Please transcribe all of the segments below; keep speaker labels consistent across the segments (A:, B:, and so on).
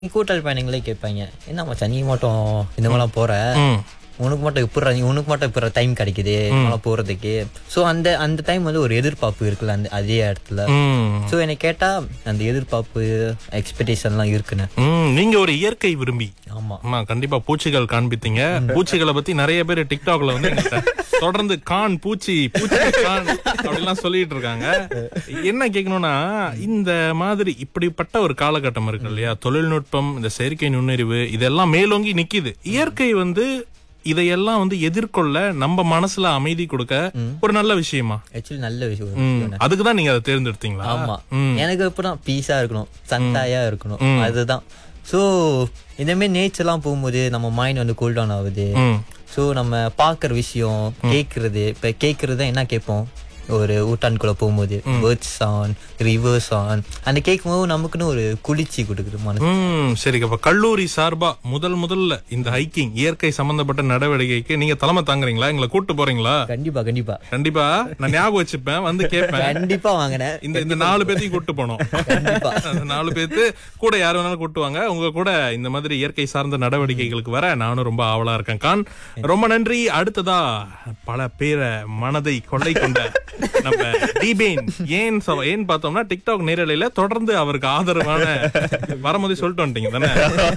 A: கூட்டாளி பயணங்களே கேட்பாங்க என்ன மச்சான் நீ மட்டும் இந்த மாதிரிலாம் போற
B: ம்.
A: உனக்கு மட்டும் எப்படி உனக்கு மட்டும் இப்போ டைம் கிடைக்குது இதெல்லாம் போறதுக்கு ஸோ அந்த அந்த டைம் வந்து ஒரு எதிர்பார்ப்பு இருக்குல்ல அந்த அதே இடத்துல
B: ம்.
A: ஸோ என்னை கேட்டா அந்த எதிர்பார்ப்பு எக்ஸ்பெக்டேஷன்லாம் இருக்குன்னு
B: ம், நீங்க ஒரு இயற்கை விரும்பி
A: ஆமா
B: ஆமா கண்டிப்பா பூச்சிகள் காண்பித்தீங்க பூச்சிகளை பத்தி நிறைய பேர் டிக்டாக்ல வந்து என்கிட்ட தொடர்ந்து கான் பூச்சி பூச்சி கான் அப்படிலாம் சொல்லிட்டு இருக்காங்க என்ன கேட்கணும்னா இந்த மாதிரி இப்படிப்பட்ட ஒரு காலகட்டம் இருக்கு இல்லையா தொழில்நுட்பம் இந்த செயற்கை நுண்ணறிவு இதெல்லாம் மேலோங்கி நிக்குது இயற்கை வந்து இதையெல்லாம் வந்து எதிர்கொள்ள நம்ம மனசுல அமைதி கொடுக்க ஒரு நல்ல விஷயமா
A: ஆக்சுவலி நல்ல விஷயம்
B: ம், அதுக்குதான் நீங்க அதை தேர்ந்தெடுத்தீங்களா
A: ஆமா
B: ம்.
A: எனக்கு எப்படின்னா பீஸா இருக்கணும் சந்தாயா இருக்கணும் அதுதான் ஸோ இந்த மாதிரி நேச்சர்லாம் போகும்போது நம்ம மைண்ட் வந்து கூல் டவுன் ஆகுது
B: ம்.
A: ஸோ நம்ம பார்க்குற விஷயம் கேட்கறது இப்போ கேட்கறது என்ன கேட்போம் ஒரு ஊட்டான்குள்ள போகும்போது பேர்ட்ஸ் ஆன் ரிவர்ஸ் ஆன் அந்த கேட்கும்போது நமக்குன்னு ஒரு குளிர்ச்சி கொடுக்குது மனசு
B: ம் சரி அப்ப கல்லூரி சார்பா முதல் முதல்ல இந்த ஹைக்கிங் இயற்கை சம்பந்தப்பட்ட நடவடிக்கைக்கு நீங்க தலைமை தாங்குறீங்களா எங்களை கூட்டு போறீங்களா
A: கண்டிப்பா கண்டிப்பா
B: கண்டிப்பா நான் ஞாபகம் வச்சுப்பேன் வந்து கேட்பேன்
A: கண்டிப்பா வாங்கினேன்
B: இந்த இந்த நாலு பேத்தையும் கூட்டு போனோம்
A: கண்டிப்பா
B: அந்த நாலு பேத்து கூட யார் வேணாலும் கூட்டுவாங்க உங்க கூட இந்த மாதிரி இயற்கை சார்ந்த நடவடிக்கைகளுக்கு வர நானும் ரொம்ப ஆவலா இருக்கேன் கான் ரொம்ப நன்றி அடுத்ததா பல பேரை மனதை கொள்ளை கொண்ட நம்ம தீபேன் ஏன் சொ- ஏன் பார்த்தோம்னா டிக்டாக் நேரலையில தொடர்ந்து அவருக்கு ஆதரவான வரும்போதே சொல்லிட்டு வந்துட்டீங்க தானே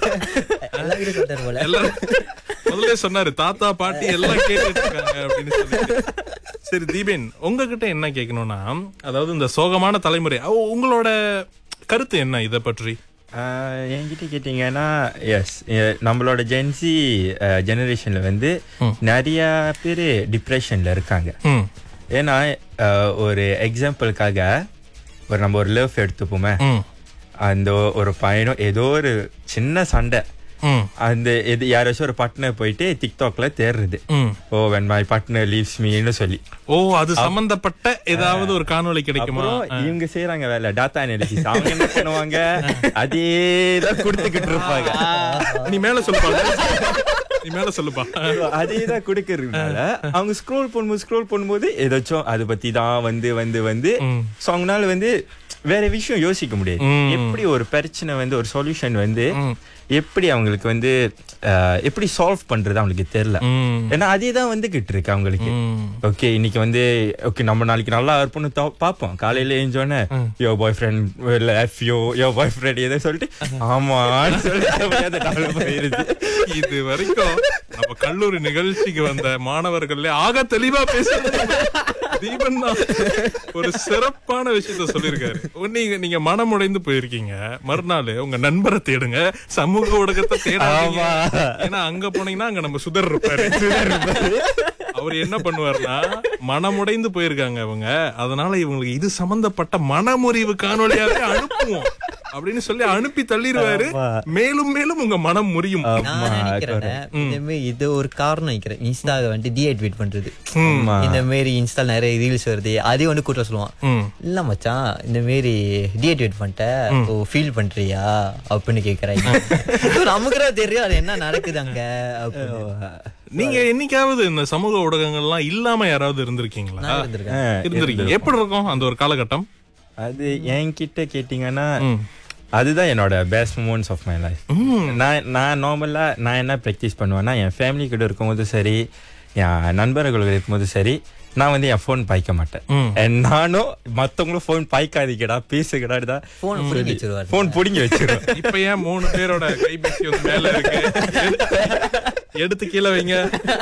A: எல்லாம் வீடு சொல்றாரு போல
B: எல்லாரும் முதல்ல சொன்னாரு தாத்தா பாட்டி எல்லாம் கேட்டுட்டு இருக்காங்க அப்படின்னு சொல்லிட்டு சரி தீபேன் உங்ககிட்ட என்ன கேட்கணும்னா அதாவது இந்த சோகமான தலைமுறை அவ- உங்களோட கருத்து என்ன இத பற்றி
C: ஆஹ் என்கிட்ட கேட்டிங்கன்னா எஸ் நம்மளோட ஜென்சி ஜெனரேஷனில் வந்து நிறைய பேர் டிப்ரெஷனில் இருக்காங்க
B: ம்
C: ஏன்னா ஆஹ் ஒரு எக்ஸாம்பிளுக்காக ஒரு நம்ம ஒரு லவ் எடுத்துப்போமே
B: ம்
C: அந்த ஒரு பையனும் ஏதோ ஒரு சின்ன சண்டை
B: ம்
C: அந்த இது யாராச்சும் ஒரு பட்னர் போயிட்டு டிக்டாக்ல தேடுறது
B: ம்
C: oh when my partner leaves மீன்னு சொல்லி
B: ஓ அது சம்பந்தப்பட்ட ஏதாவது ஒரு காணொளி கிடைக்குமா
C: அப்புறம் இவங்க செய்யறாங்க வேலை டாட்டா அனாலிசிஸ் அவங்க என்ன பண்ணுவாங்க அதே தான் கொடுத்துக்கிட்டு இருப்பாங்க
B: நீ மேல சொல்லுப்பா நீ மேல சொல்லுப்பா
C: அதே தான் கொடுக்கறதுனால அவங்க ஸ்க்ரோல் பண்ணும்போது ஸ்க்ரோல் பண்ணும்போது ஏதாச்சும் அதை பத்தி தான் வந்து வந்து வந்து ஸோ அவங்களால வந்து வேற விஷயம் யோசிக்க முடியாது
B: ம்.
C: எப்படி ஒரு பிரச்சனை வந்து ஒரு சொல்யூஷன் வந்து எப்படி அவங்களுக்கு வந்து அஹ், எப்படி சால்வ் பண்றது அவங்களுக்கு தெரியல
B: ம்
C: ஏன்னா அதே தான் வந்துகிட்டு இருக்கு அவங்களுக்கு
B: ம்.
C: ஓகே இன்னைக்கு வந்து ஓகே நம்ம நாளைக்கு நல்லா இருப்போம்னு தா- பார்ப்போம் காலையில எழுந்தோடனே yo boyfriend F yo yo boyfriend எதை சொல்லிட்டு ஆமான்னு சொல்லி அப்படியே அந்த நாள் போயிருது
B: இது வரைக்கும் நம்ம கல்லூரி நிகழ்ச்சிக்கு வந்த மாணவர்கள்ல ஆக தெளிவா பேசுறது தீபன் தான் ஒரு சிறப்பான விஷயத்த சொல்லியிருக்காரு நீங்க நீங்க மனமுடைந்து போயிருக்கீங்க மறுநாள் உங்க நண்பரை தேடுங்க சமூக ஊடகத்தை தேடாதீங்க ஏன்னா அங்க போனீங்கன்னா அங்க நம்ம சுதர் இருப்பாரு அவர் என்ன பண்ணுவாருன்னா மனமுடைந்து போயிருக்காங்க அவங்க அதனால இவங்களுக்கு இது சம்பந்தப்பட்ட மனமுறிவு காணொளியாவே அனுப்புவோம் அப்படின்னு சொல்லி அனுப்பி தள்ளிடுவாரு மேலும் மேலும் உங்க மனம் முறியும்
A: நான் நினைக்கிறேன் இந்த மாதிரி இது ஒரு காரணம் நினைக்கிறேன் இன்ஸ்டா வந்துட்டு டீஆக்டிவேட் பண்றது
C: ஆமா.
A: இந்த மாரி இன்ஸ்டா நிறைய ரீல்ஸ் வருது அதையும் வந்து கூட்ட சொல்லுவான்
B: ம்.
A: இல்ல மச்சான் இந்த மாரி டீஆக்டிவேட் பண்ணிட்ட ஓ ஃபீல் பண்றியா அப்படின்னு கேக்குறாங்க நமக்கு தான் தெரியும் அது என்ன நடக்குது அங்க அப்படின்னு.
B: நீங்க என்னைக்காவது இந்த சமூக ஊடகங்கள்லாம் இல்லாம யாராவது இருந்திருக்கீங்களா
A: நான் இருந்திருக்கேன்
C: ஆஹ்,
B: இருந்திருக்கீங்க எப்படி இருக்கும் அந்த ஒரு காலகட்டம்
C: அது என்கிட்ட கேட்டிங்கன்னா அதுதான் என்னோட best moments of my life நான் நான் நார்மலா நான் என்ன ப்ராக்டிஸ் பண்ணுவேன்னா என் ஃபேமிலி கூட இருக்கும்போது சரி என் நண்பர்கள் இருக்கும்போது சரி நான் வந்து என் ஃபோன் பாய்க்க மாட்டேன் And நானும் மத்தவங்களும் ஃபோன் பாய்க்காதீங்கடா பேசுகடா தான்
A: போன் புடிங்கி வச்சிருவாரு
C: ஃபோன் பிடிங்கி வச்சிருவேன்
B: இப்ப ஏன் மூணு பேரோட கைபேசி வந்து மேல இருக்கு எடுத்து கீழே வைங்க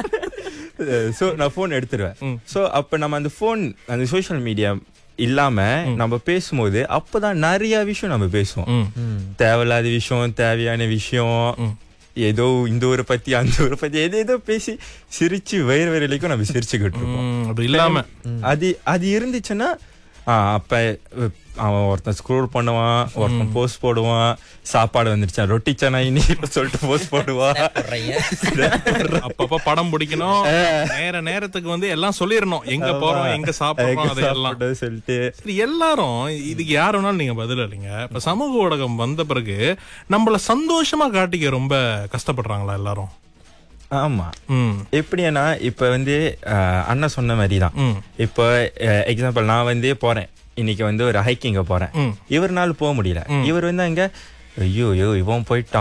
C: ஸோ நான் ஃபோன் எடுத்துருவேன் ஸோ அப்போ நம்ம அந்த ஃபோன் அந்த சோஷியல் மீடியா இல்லாம நம்ம பேசும்போது அப்பதான் நிறைய விஷயம் நம்ம பேசுவோம்
B: ம்.
C: தேவையில்லாத விஷயம் தேவையான விஷயம் ஏதோ இந்த ஊரை பத்தி அந்த ஊரை பத்தி ஏதோ ஏதோ பேசி சிரிச்சு வயிறு வரைக்கும் நம்ம சிரிச்சுக்கிட்டு இருப்போம்
B: ம், அது இல்லாம
C: அது அது இருந்துச்சுன்னா ஆ, அப்ப அஹ், அவன் ஒருத்தன் ஸ்க்ரோல் பண்ணுவான் ஒருத்தன் போஸ்ட் போடுவான் சாப்பாடு வந்துருச்சான் ரொட்டி சனாய் நீ சொல்லிட்டு போஸ்ட் போடுவான்
A: போடுறீங்க.
B: அப்பப்ப படம் பிடிக்கணும் நேர நேரத்துக்கு வந்து எல்லாம் சொல்லிடணும் எங்க போறோம் எங்க சாப்பிடுறோம்
C: எங்க
B: அதையெல்லாம்
C: சாப்பிட சொல்லிட்டு
B: சரி எல்லாரும் இதுக்கு யார் வேணாலும் நீங்க பதில் இல்லைங்க இப்ப சமூக ஊடகம் வந்த பிறகு நம்மள சந்தோஷமா காட்டிக்க ரொம்ப கஷ்டப்படுறாங்களா எல்லாரும்
C: ஆமா
B: ம்
C: எப்படின்னா இப்ப வந்து அஹ், அண்ணன் சொன்ன மாதிரி தான்
B: ம்.
C: இப்போ எக்ஸாம்பிள் நான் வந்து போறேன் இன்னைக்கு வந்து ஒரு ஹைக்கிங்க போறேன்
B: ம்.
C: இவர்னால போக முடியல இவர் வந்து அங்க ஐயோ ஐயோ இவன் போயிட்டான்